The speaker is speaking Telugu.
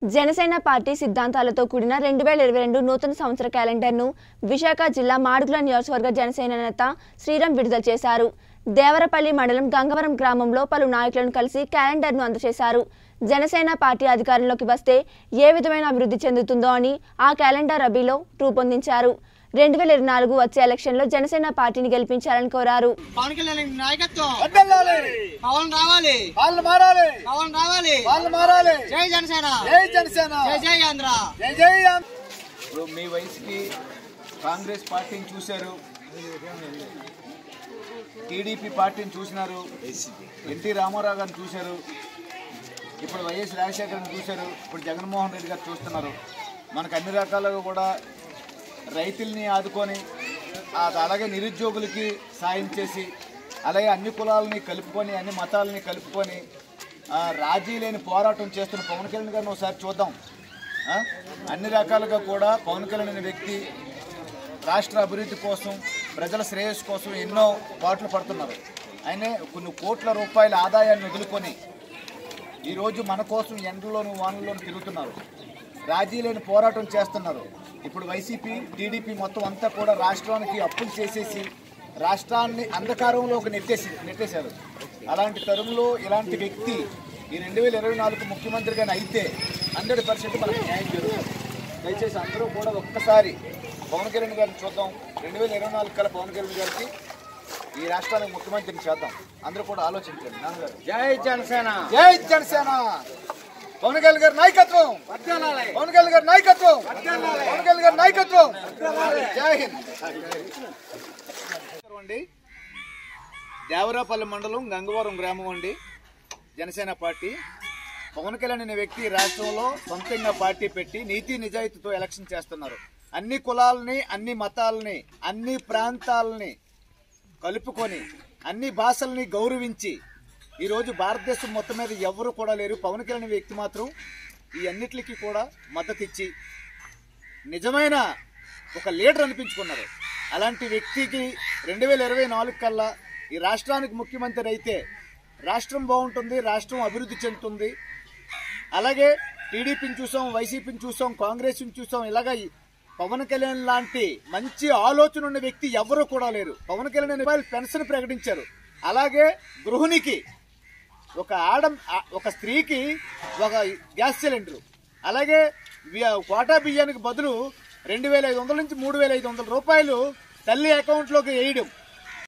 జనసేన పార్టీ సిద్ధాంతాలతో కూడిన రెండు వేల ఇరవై రెండు నూతన సంవత్సర క్యాలెండర్ను విశాఖ జిల్లా మాడుగుల నియోజకవర్గ జనసేన నేత శ్రీరామ్ విడుదల చేశారు దేవరపల్లి మండలం గంగవరం గ్రామంలో పలు నాయకులను కలిసి క్యాలెండర్ను అందజేశారు జనసేన పార్టీ అధికారంలోకి వస్తే ఏ విధమైన అభివృద్ధి చెందుతుందో అని ఆ క్యాలెండర్ అభిలో రూపొందించారు రెండు వేల ఇరవై నాలుగు వచ్చే ఎలక్షన్లో జనసేన పార్టీని గెలిపించాలని కోరారు పవన్ కళ్యాణ్ నాయకత్వం అడ్డెళ్ళాలి పవన్ రావాలి వాళ్ళు మారాలి పవన్ రావాలి వాళ్ళు మారాలి జై జనసేన జై జనసేన జై జై ఆంధ్ర జై జై ఆంధ్ర. ఇప్పుడు మీ వయసుకి కాంగ్రెస్ పార్టీని చూశారు టీడీపీ పార్టీని చూసినారు ఎన్టీ రామారావు గారిని చూశారు ఇప్పుడు వైఎస్ రాజశేఖర్ని చూశారు ఇప్పుడు జగన్మోహన్ రెడ్డి గారు చూస్తున్నారు మనకు అన్ని రకాలుగా కూడా రైతుల్ని ఆదుకొని ఆ- అలాగే నిరుద్యోగులకి సాయం చేసి అలాగే అన్ని కులాలని కలుపుకొని అన్ని మతాలని కలుపుకొని ఆ, రాజీ లేని పోరాటం చేస్తున్న పవన్ కళ్యాణ్ గారిని ఒకసారి చూద్దాం ఆ? అన్ని రకాలుగా కూడా పవన్ కళ్యాణ్ అనే వ్యక్తి రాష్ట్ర అభివృద్ధి కోసం ప్రజల శ్రేయస్సు కోసం ఎన్నో పాటలు పడుతున్నారు ఆయనే కొన్ని కోట్ల రూపాయల ఆదాయాన్ని వదులుకొని ఈరోజు మన కోసం ఎండలోను వానల్లోను తిరుగుతున్నారు రాజీ లేని పోరాటం చేస్తున్నారు ఇప్పుడు వైసీపీ టీడీపీ మొత్తం అంతా కూడా రాష్ట్రానికి అప్పులు చేసేసి రాష్ట్రాన్ని అంధకారంలోకి నెట్టేసి నెట్టేశారు అలాంటి తరుణంలో ఇలాంటి వ్యక్తి ఈ రెండు వేల ఇరవై నాలుగు ముఖ్యమంత్రిగా అయితే హండ్రెడ్ పర్సెంట్ మనకు న్యాయం జరుగుతుంది దయచేసి అందరూ కూడా ఒక్కసారి పవన్ కళ్యాణ్ గారిని చూద్దాం రెండు వేల ఇరవై నాలుగు కల్లా పవన్ కళ్యాణ్ గారికి ఈ రాష్ట్రానికి ముఖ్యమంత్రిని చేద్దాం అందరూ కూడా ఆలోచించండి నాన్నగారు జై జనసేన జై జనసేన పవన్ కళ్యాణ్ గారి నాయకత్వం పవన్ కళ్యాణ్ గారి నాయకత్వం పవన్ కళ్యాణ్ గారి నాయకత్వం జై హింద్ అండి దేవరాపల్లి మండలం గంగవరం గ్రామం అండి జనసేన పార్టీ పవన్ కళ్యాణ్ అనే వ్యక్తి రాష్ట్రంలో సొంతంగా పార్టీ పెట్టి నీతి నిజాయితీతో ఎలక్షన్ చేస్తున్నారు అన్ని కులాలని అన్ని మతాలని అన్ని ప్రాంతాలని కలుపుకొని అన్ని భాషల్ని గౌరవించి ఈరోజు భారతదేశం మొత్తం మీద ఎవరు కూడా లేరు పవన్ కళ్యాణ్ అనే వ్యక్తి మాత్రం ఈ అన్నిటికీ కూడా మద్దతు ఇచ్చి నిజమైన ఒక లీడర్ అనిపించుకున్నారు అలాంటి వ్యక్తికి రెండు వేల ఇరవై నాలుగు కల్లా ఈ రాష్ట్రానికి ముఖ్యమంత్రి అయితే రాష్ట్రం బాగుంటుంది రాష్ట్రం అభివృద్ధి చెందుతుంది అలాగే టీడీపీని చూసాం వైసీపీని చూసాం కాంగ్రెస్ని చూసాం ఇలాగ ఈ పవన్ కళ్యాణ్ లాంటి మంచి ఆలోచన ఉన్న వ్యక్తి ఎవరు కూడా లేరు పవన్ కళ్యాణ్ అనే వాళ్ళు పెన్షన్ ప్రకటించారు అలాగే గృహిణికి ఒక ఆడ ఆ- ఒక స్త్రీకి ఒక గ్యాస్ సిలిండర్ అలాగే వి- కోటా బియ్యానికి బదులు రెండు వేల ఐదు వందల నుంచి మూడు వేల ఐదు వందల రూపాయలు తల్లి అకౌంట్లోకి వేయడం